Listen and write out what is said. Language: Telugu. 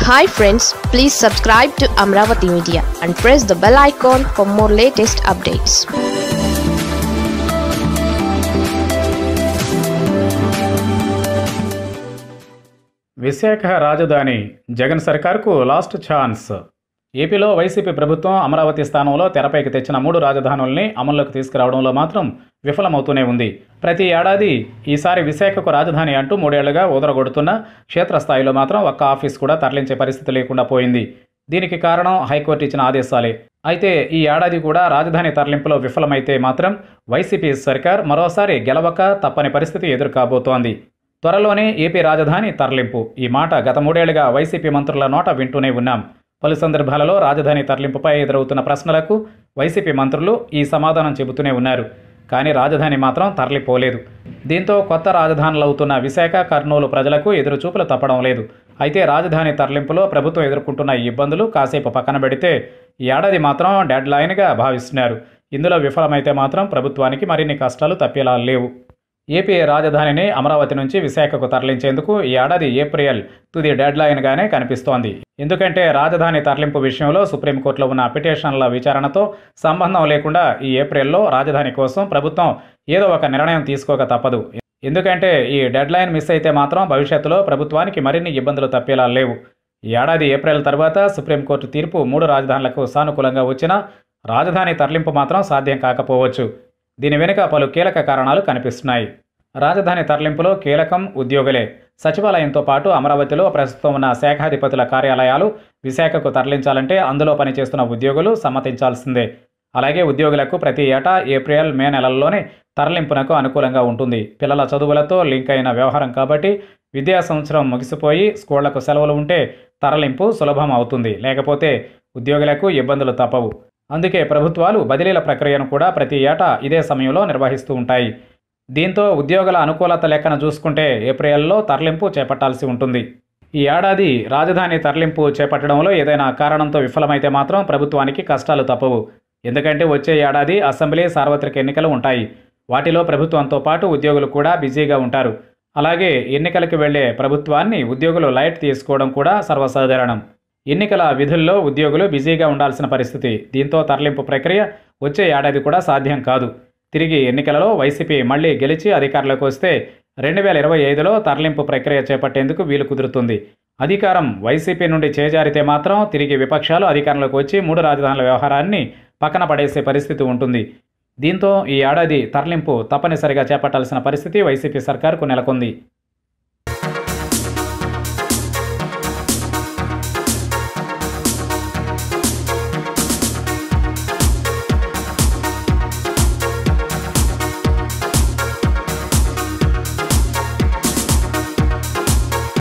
hi friends please subscribe to Amaravati media and press the bell icon for more latest updates Visakha రాజధాని జగన్ సర్కార్కు లాస్ట్ ఛాన్స్ ఏపీలో వైసీపీ ప్రభుత్వం అమరావతి స్థానంలో తెరపైకి తెచ్చిన మూడు రాజధానుల్ని అమల్లోకి తీసుకురావడంలో మాత్రం విఫలమవుతూనే ఉంది ప్రతి ఏడాది ఈసారి విశాఖకు రాజధాని అంటూ మూడేళ్లుగా ఊదరగొడుతున్న క్షేత్రస్థాయిలో మాత్రం ఒక్క ఆఫీస్ కూడా తరలించే పరిస్థితి లేకుండా పోయింది దీనికి కారణం హైకోర్టు ఇచ్చిన ఆదేశాలే అయితే ఈ ఏడాది కూడా రాజధాని తరలింపులో విఫలమైతే మాత్రం వైసీపీ సర్కార్ మరోసారి గెలవక తప్పని పరిస్థితి ఎదుర్కాబోతోంది త్వరలోనే ఏపీ రాజధాని తరలింపు ఈ మాట గత మూడేళ్లుగా వైసీపీ మంత్రుల నోట వింటూనే ఉన్నాం పలు సందర్భాలలో రాజధాని తరలింపుపై ఎదురవుతున్న ప్రశ్నలకు వైసీపీ మంత్రులు ఈ సమాధానం చెబుతూనే ఉన్నారు కానీ రాజధాని మాత్రం తరలిపోలేదు దీంతో కొత్త రాజధానులు అవుతున్న విశాఖ కర్నూలు ప్రజలకు ఎదురుచూపులు తప్పడం లేదు అయితే రాజధాని తరలింపులో ప్రభుత్వం ఎదుర్కొంటున్న ఈ ఇబ్బందులు కాసేపు పక్కన పెడితే ఈ ఏడాది మాత్రం డెడ్ లైన్గా భావిస్తున్నారు ఇందులో విఫలమైతే మాత్రం ప్రభుత్వానికి మరిన్ని కష్టాలు తప్పేలా లేవు ఏపీ రాజధానిని అమరావతి నుంచి విశాఖకు తరలించేందుకు ఈ ఏడాది ఏప్రిల్ తుది డెడ్ లైన్గానే కనిపిస్తోంది ఎందుకంటే రాజధాని తరలింపు విషయంలో సుప్రీంకోర్టులో ఉన్న పిటిషన్ల విచారణతో సంబంధం లేకుండా ఈ ఏప్రిల్లో రాజధాని కోసం ప్రభుత్వం ఏదో ఒక నిర్ణయం తీసుకోక తప్పదు ఎందుకంటే ఈ డెడ్ లైన్ మిస్ అయితే మాత్రం భవిష్యత్తులో ప్రభుత్వానికి మరిన్ని ఇబ్బందులు తప్పేలా లేవు ఈ ఏడాది ఏప్రిల్ తర్వాత సుప్రీంకోర్టు తీర్పు మూడు రాజధానులకు సానుకూలంగా వచ్చినా రాజధాని తరలింపు మాత్రం సాధ్యం కాకపోవచ్చు దీని వెనుక పలు కీలక కారణాలు కనిపిస్తున్నాయి రాజధాని తరలింపులో కీలకం ఉద్యోగులే సచివాలయంతో పాటు అమరావతిలో ప్రస్తుతం ఉన్న శాఖాధిపతుల కార్యాలయాలు విశాఖకు తరలించాలంటే అందులో పనిచేస్తున్న ఉద్యోగులు సమ్మతించాల్సిందే అలాగే ఉద్యోగులకు ప్రతి ఏటా ఏప్రిల్ మే నెలల్లోనే తరలింపునకు అనుకూలంగా ఉంటుంది పిల్లల చదువులతో లింక్ అయిన వ్యవహారం కాబట్టి విద్యా సంవత్సరం ముగిసిపోయి స్కూళ్లకు సెలవులు ఉంటే తరలింపు సులభం అవుతుంది లేకపోతే ఉద్యోగులకు ఇబ్బందులు తప్పవు అందుకే ప్రభుత్వాలు బదిలీల ప్రక్రియను కూడా ప్రతి ఏటా ఇదే సమయంలో నిర్వహిస్తూ ఉంటాయి దీంతో ఉద్యోగుల అనుకూలత లెక్కన చూసుకుంటే ఏప్రిల్లో తరలింపు చేపట్టాల్సి ఉంటుంది ఈ ఏడాది రాజధాని తరలింపు చేపట్టడంలో ఏదైనా కారణంతో విఫలమైతే మాత్రం ప్రభుత్వానికి కష్టాలు తప్పవు ఎందుకంటే వచ్చే ఏడాది అసెంబ్లీ సార్వత్రిక ఎన్నికలు ఉంటాయి వాటిలో ప్రభుత్వంతో పాటు ఉద్యోగులు కూడా బిజీగా ఉంటారు అలాగే ఎన్నికలకు వెళ్లే ప్రభుత్వాన్ని ఉద్యోగులు లైట్ తీసుకోవడం కూడా సర్వసాధారణం ఎన్నికల విధుల్లో ఉద్యోగులు బిజీగా ఉండాల్సిన పరిస్థితి దీంతో తరలింపు ప్రక్రియ వచ్చే ఏడాది కూడా సాధ్యం కాదు తిరిగి ఎన్నికలలో వైసీపీ మళ్లీ గెలిచి అధికారంలోకి వస్తే రెండు వేల ఇరవై ఐదులో తరలింపు ప్రక్రియ చేపట్టేందుకు వీలు కుదురుతుంది అధికారం వైసీపీ నుండి చేజారితే మాత్రం తిరిగి విపక్షాలు అధికారంలోకి వచ్చి మూడు రాజధానుల వ్యవహారాన్ని పక్కన పడేసే పరిస్థితి ఉంటుంది దీంతో ఈ ఏడాది తరలింపు తప్పనిసరిగా చేపట్టాల్సిన పరిస్థితి వైసీపీ సర్కారుకు నెలకొంది